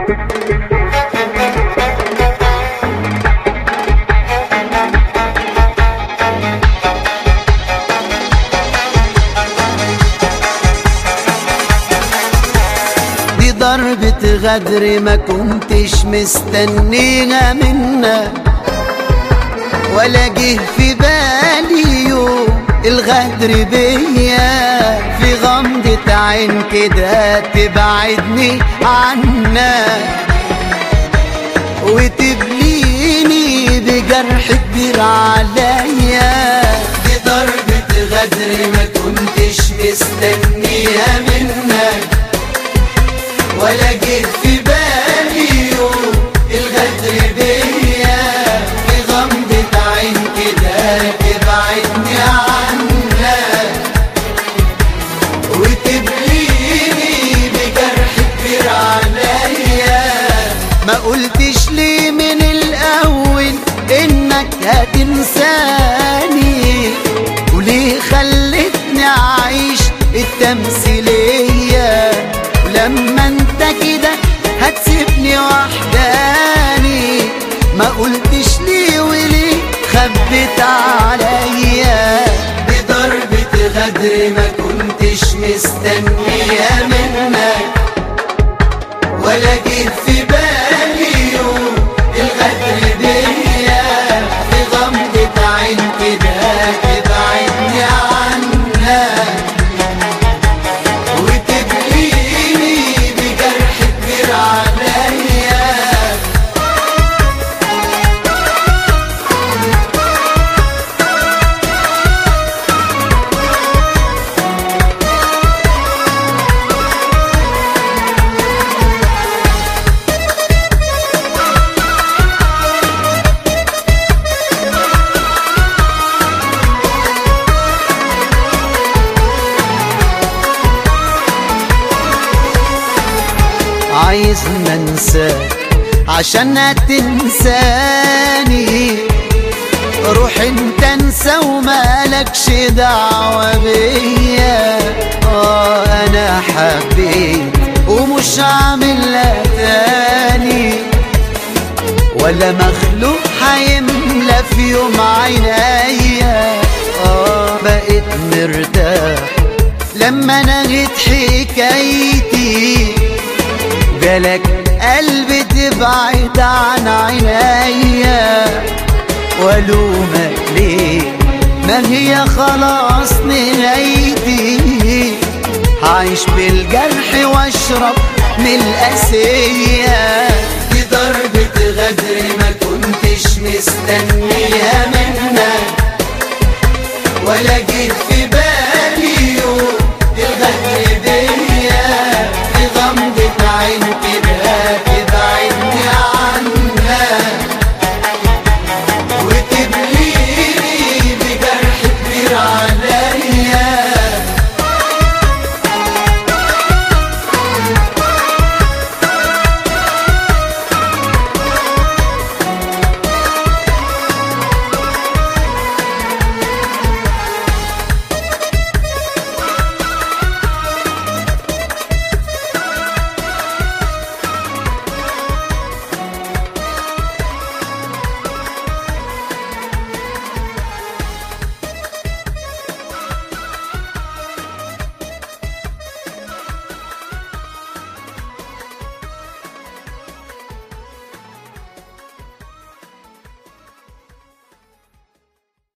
دي ضربة غدر ما كنتش مستنيها منك ولا جه في بالي يوم الغدر بيا في غمضة عين كده تبعدني عنك وتبليني بجرح كبير عليا دي ضربة غدر ما كنتش مستنيها منك ولا جه في بالي يوم الغدر بيا في غمضة عين كده تبعدني عنك وتبليني بجرح كبير عليا ما قلتش ليه من الأول إنك هتنساني وليه خلتني أعيش التمثيلية ولما انت كده هتسيبني وحداني ما قلتش ليه وليه خبت عليا بضربة غدر ما كنتش مستنيها منك ولا جه في بالي يوم الغدر بيا في غمضة عين كده تبعدني عنك وتبليني بجرح كبير عليا عايز ننساك عشان تنساني روح انت انسى ومالكش دعوة بيا اه انا حبيت ومش عاملها تاني ولا مخلوق هيملى في يوم عينيا اه بقيت مرتاح لما نغيت حكايتي جالك قلبي تبعد عن عينيا والومك ليه ما هي خلاص نهايتي هعيش بالجرح واشرب من القاسية دي ضربة غدر ما كنتش مستنيها منك ولا جيت في